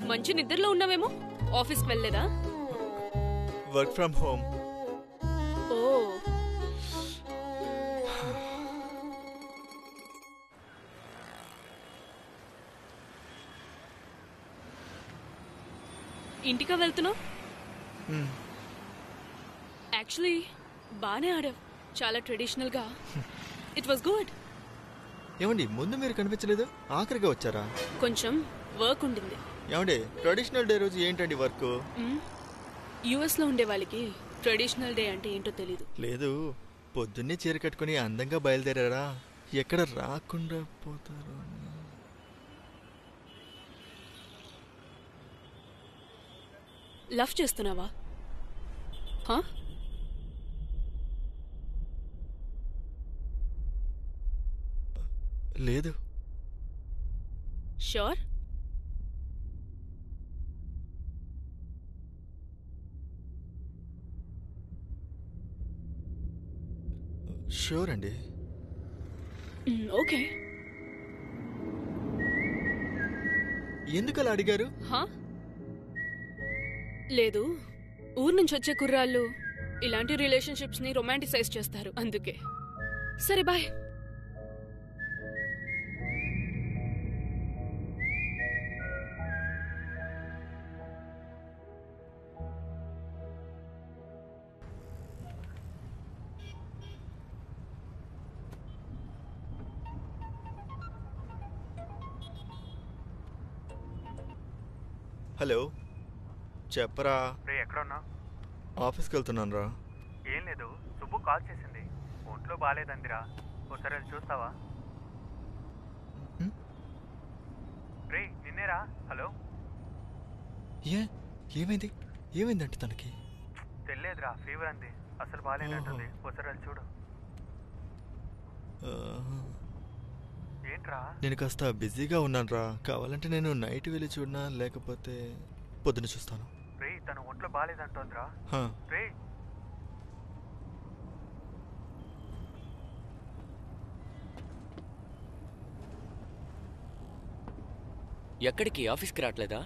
మంచి నిద్రలో ఉన్నావేమో ఆఫీస్కి వెళ్ళలేదా వర్క్ ఫ్రమ్ హోమ్ ఓ ఇంటికా వెళ్తున్నావు యాక్చువల్లీ బాగానే ఆడావు చాలా ట్రెడిషనల్గా ఇట్ వాస్ గుడ్ ఏమండి ముందు మీరు కనిపించలేదు ఆఖరిగా వచ్చారా కొంచెం వర్క్ ఉండింది ఏమండి ట్రెడిషనల్ డే రోజు ఏంటండి వర్క్ యుఎస్లో ఉండే వాళ్ళకి ట్రెడిషనల్ డే అంటే ఏంటో తెలీదు లేదు పొద్దున్నే చీర కట్టుకుని అందంగా బయలుదేరారా ఎక్కడ రాకుండా పోతారు అని. లవ్ చేస్తున్నావా హా? లేదు షూర్ షూర్ అండి మ్, ఓకే ఎందుకు అలా అడిగారు హా? లేదు ఊరు నుంచి వచ్చే కుర్రాళ్ళు ఇలాంటి రిలేషన్షిప్స్ ని రొమాంటిసైజ్ చేస్తారు అందుకే సరే బాయ్ హలో చెప్పరా రే ఎక్కడ ఉన్నా ఆఫీస్కి వెళ్తున్నాను రా ఏం లేదు సుబ్బు కాల్ చేసింది ఒంట్లో బాగాలేదందిరా ఒకసారి వెళ్ళి చూస్తావా హ్మ్? రే నిన్నేరా హలో ఏ ఏమైంది ఏమైందంటే తనకి తెలియదురా ఫీవర్ అంది అసలు బాగాలేనట్టుంది ఒకసారి వెళ్ళి చూడు ఆ, ఏంట్రా నేను కాస్త బిజీగా ఉన్నాను రా కావాలంటే నేను నైట్ వెళ్ళి చూడనా లేకపోతే పొద్దున చూస్తాను రే తను ఒంట్లో బాగాలేదంటోందిరా హా, రే ఎక్కడికి ఆఫీస్కి రావట్లేదా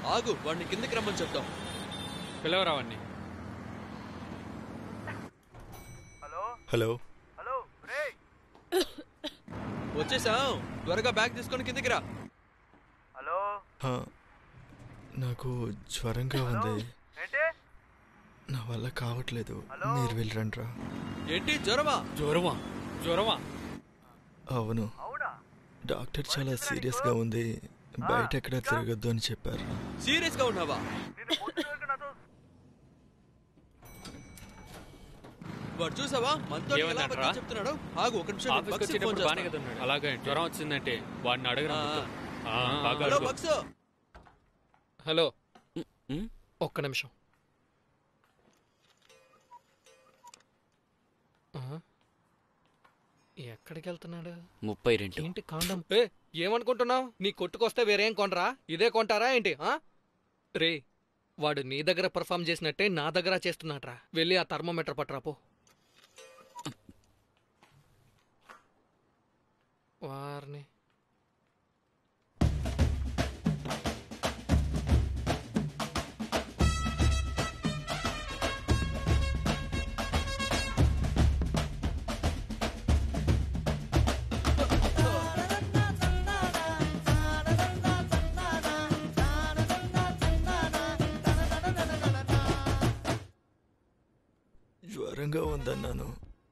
ఆగు వాడిని కిందకి రమ్మని చెప్తాం పిలవరావన్నీ హలో హలో హలో రే వచ్చేసాం త్వరగా బ్యాగ్ తీసుకొని కిందకి రా హలో హా, నాకు జ్వరంగా ఉంది ఏంటి నా వల్ల కావట్లేదు మీరు వెళ్ళరండి రా ఏంటి జ్వరమా జ్వరమా జ్వరమా అవును అవునా డాక్టర్ చాలా సీరియస్గా ఉంది బయట ఎక్కడ తిరగద్దు అని చెప్పారు సీరియస్ గా ఉన్నావా నేను పొద్దున వరకు నాతో వాడు చూసావా మనతో ఎలా ఏమన్నాడ్రా? అబద్ధాలు చెప్తున్నాడు ఆగు ఒక నిమిషం నేను ఆఫీస్కి బక్స్కి ఫోన్ వచ్చేటప్పుడు బానే చేస్తాను. కదా ఉన్నాడు అలాగే జ్వరం వచ్చిందంటే వాడిని అడగరా ఆ. మొత్తం. ఆ, బాగా హలో అడుగు. బక్స్ హలో ఉమ్, ఒక్క నిమిషం ఆ? ఎక్కడికి వెళ్తున్నాడు ముప్పై రెండు ఏంటి కాండం ఏ ఏమనుకుంటున్నావు నీ కొట్టుకొస్తే వేరేం కొనరా ఇదే కొంటారా ఏంటి ఆ రే వాడు నీ దగ్గర పర్ఫామ్ చేసినట్టే నా దగ్గర చేస్తున్నాడ్రా వెళ్ళి ఆ థర్మోమీటర్ పట్టరా పో వారిని జ్వరంగా ఉందన్నాను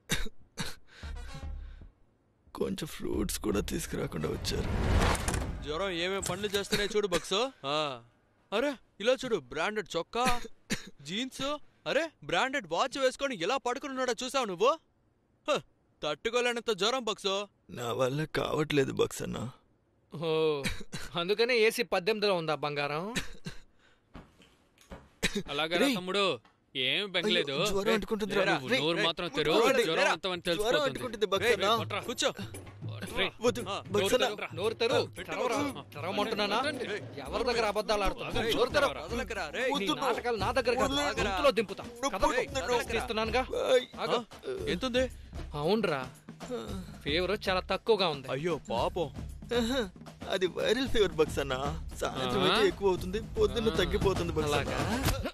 కొంచెం ఫ్రూట్స్ కూడా తీసుకురాకుండా వచ్చారు జ్వరం ఏమేం పనులు చేస్తున్నాయి చూడు బక్స్ ఆ. అరే ఇలా చూడు బ్రాండెడ్ చొక్కా జీన్స్ అరే బ్రాండెడ్ వాచ్ వేసుకొని ఎలా పడుకున్నాడో చూసావు నువ్వు హ, తట్టుకోలేనంత జ్వరం బక్స్ నా వల్ల కావట్లేదు బక్స్ అన్న ఓ అందుకనే ఏసీ పద్దెనిమిదిలో ఉందా బంగారం అలాగే రా తమ్ముడు ఏం బెంగలేదు అయ్యో, జ్వరం రే, అంటుకుంటుంది లేరా, రా. నువ్వు రే, నోరు రే, మాత్రం రే, తెరువు రే, జ్వరం రే, అంతమని జ్వరం తెలిసిపోతుంది అంటుకుంటుంది బక్స్ రేయ్, అన్న కొట్రా. కూర్చో రే, వద్దు ఆ, బక్స్ అన్న నోరు నోరు తెరు తెరవరా తెరవమంటున్నానా ఎవరి దగ్గర అబద్ధాలు ఆడుతున్నా నోరు తెరవ వదలకరా, రేయ్. నీ నాటకాలు నా దగ్గర కాదు వదలరా. గొంతులో దింపుతా కథ రేయ్, వదలకరా. ఇస్తున్నానుగా ఏయ్, ఆగు. ఎంతుంది అవునరా ఫీవర్ చాలా తక్కువగా ఉంది అయ్యో పాపం ఆహా, అది వైరల్ ఫీవర్ బక్స్ అన్న సాయంత్రం ఆ? అయితే ఎక్కువ అవుతుంది పొద్దున్న తగ్గిపోతుంది బక్స్ అలాగా అన్న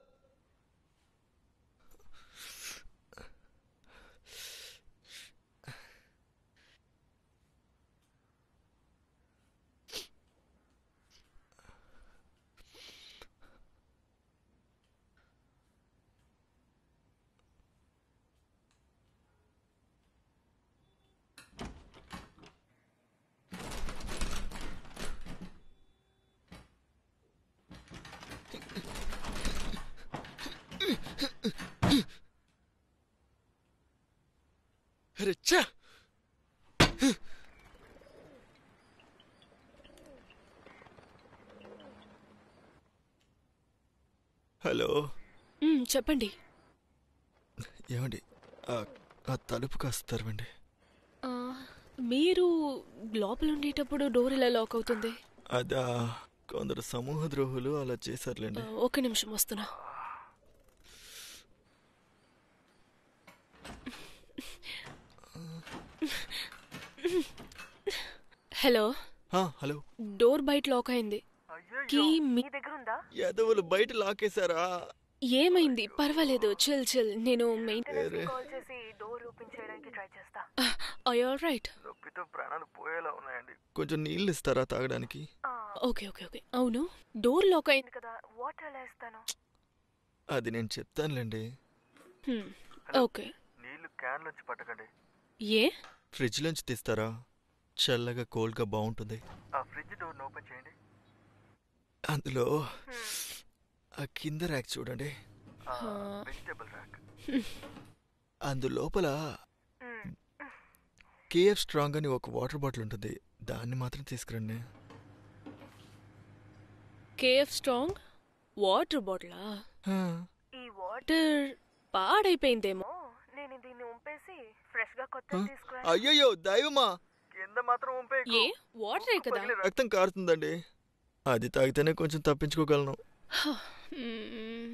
అరే ఛా! హలో మ్, చెప్పండి ఏమండి ఆ- ఆ తలుపు కాస్త తెరవండి ఆ, మీరు లోపల ఉండేటప్పుడు డోర్ ఇలా లాక్ అవుతుంది అదా కొందరు సమూహ ద్రోహులు అలా ఆ, చేశారులేండి ఒక నిమిషం వస్తున్నా హలో హా, హలో డోర్ బయట లాక్ అయింది కీ మీ యాదవులు బయట లాకేశారా ఏమైంది పర్వాలేదు చిల్ చిల్ నేను మెయిన్ వేరే ఆల్ రైట్ నొప్పితో ప్రాణాలు పోయేలా ఉన్నాయండి కొంచెం నీళ్ళు ఇస్తారా తాగడానికి ఓకే ఓకే ఓకే అవును డోర్ లాక్ అయింది కదా అది నేను చెప్తానులేండి హ్మ్, ఓకే నీళ్లు క్యాన్ నుంచి పట్టకండి ఏ ఫ్రిడ్జ్ నుంచి తీస్తారా చల్లగా కోల్డ్గా బాగుంటుంది ఆ ఫ్రిడ్జ్ డోర్ ఓపెన్ చేయండి అందులో ఆ కింద ర్యాక్ చూడండి వెజిటబుల్ ర్యాక్ అందులోపల కేఎఫ్ స్ట్రాంగ్ అని ఒక వాటర్ బాటిల్ ఉంటుంది దాన్ని మాత్రం తీసుకురండి కేఎఫ్ స్ట్రాంగ్ వాటర్ బాటిలా హా, ఈ వాటర్ పాడైపోయిందేమో నేను దీన్ని ఉంపేసి ఫ్రెష్ గా కొత్త హా? తీసుకురా అయ్యయ్యో దైవమా కింద మాత్రం ఉంపే ఏ వాటరే కదా రక్తం కారుతుందండి అది తాగితేనే కొంచెం తప్పించుకోగలను మ్మ్.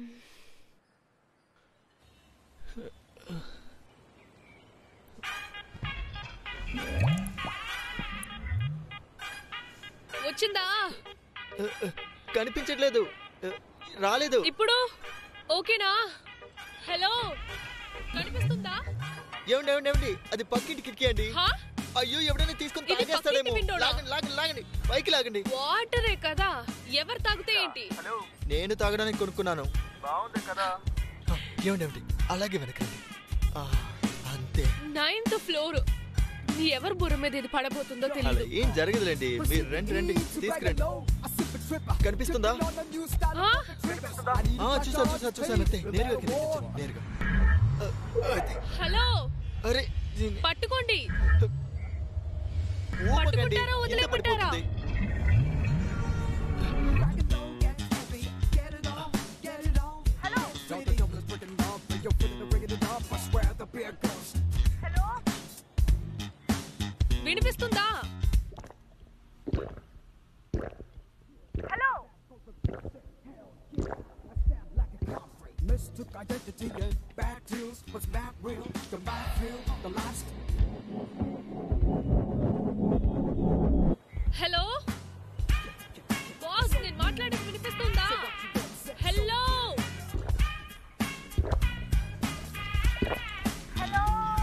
వచ్చిందా కనిపించట్లేదు ఆ, రాలేదు ఇప్పుడు ఓకేనా హలో కనిపిస్తుందా ఏమండి ఏమండి ఏమండి అది పక్కింటి కిటికీ అండి హా అయ్యో ఎవడైనా తీసుకొని ఇది తాగేస్తాడేమో పక్కింటి విండోడా? లాగండి లాగండి లాగండి పైకి లాగండి వాటరే కదా ఎవరు తాగితే ఏంటి హలో నేను తాగడానికి కొనుక్కున్నాను బాగుంది కదా ఆ, ఏమండి ఏమండి అలాగే వెనకండి ఆ, అంతే నైన్త్ ఫ్లోర్ ఎవరు బుర్ర మీద ఇది పడబోతుందో అలా తెలియదు ఏం జరగదులేండి మీరు రండి రండి తీసుకురండి కనిపిస్తుందా ఆ? ఆ, చూసా చూసా చూసాను అంతే నేరుగా కిందకి వచ్చాను, నేరుగా ఆ, అది. హలో అరే దీన్ని పట్టుకోండి ఊపకండి, పట్టుకుంటారా, కింద వదిలిపెట్టారా? పడిపోతుంది. హలో వినిపిస్తుందా హలో హలో బాస్ నేను మాట్లాడేది వినిపిస్తుందా హలో హలో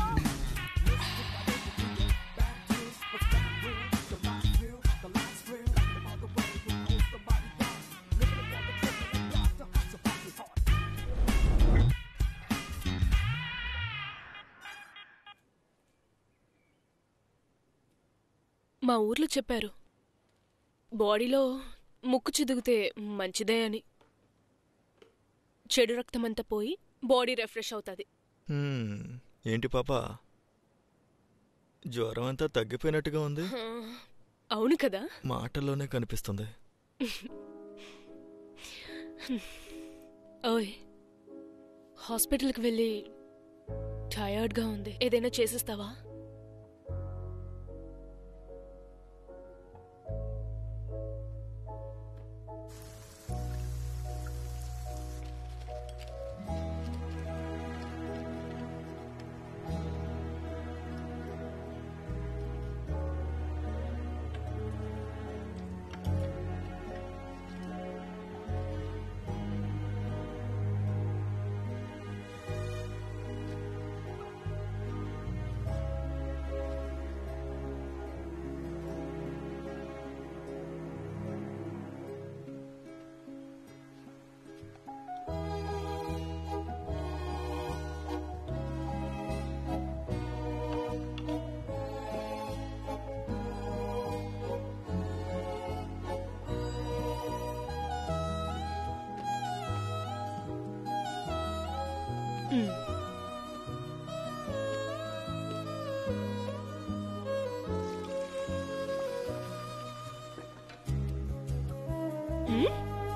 మా ఊర్లో చెప్పారు బాడీలో ముక్కు చిదిగితే మంచిదే అని చెడు రక్తమంతా పోయి బాడీ రిఫ్రెష్ అవుతుంది హ్మ్, ఏంటి పాప జ్వరం అంతా తగ్గిపోయినట్టుగా ఉంది అవును కదా మాటల్లోనే కనిపిస్తుంది ఓయ్ హాస్పిటల్కి వెళ్ళి టయర్డ్గా ఉంది ఏదైనా చేసిస్తావా మ్. మ్?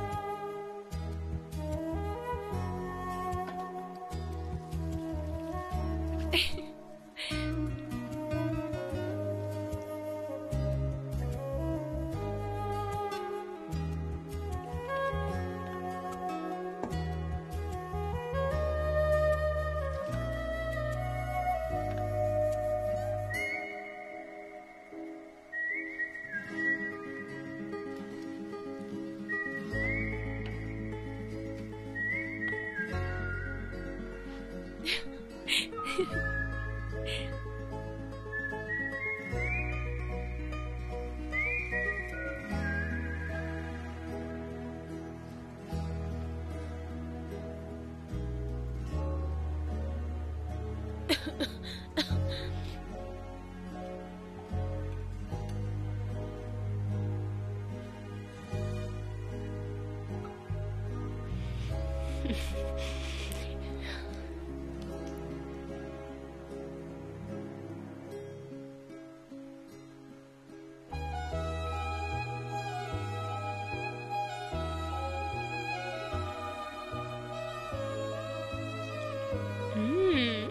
మ్.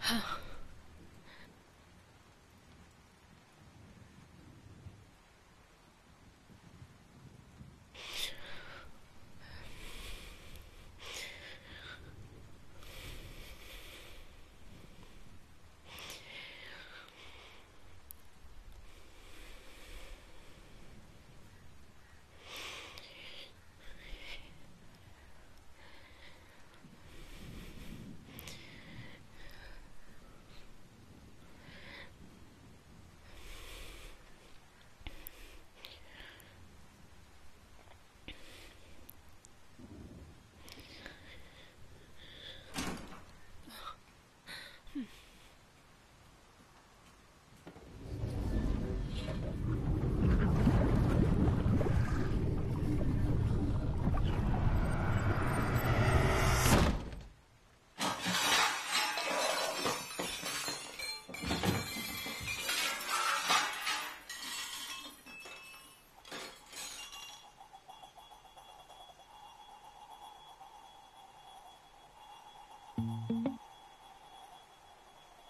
హ.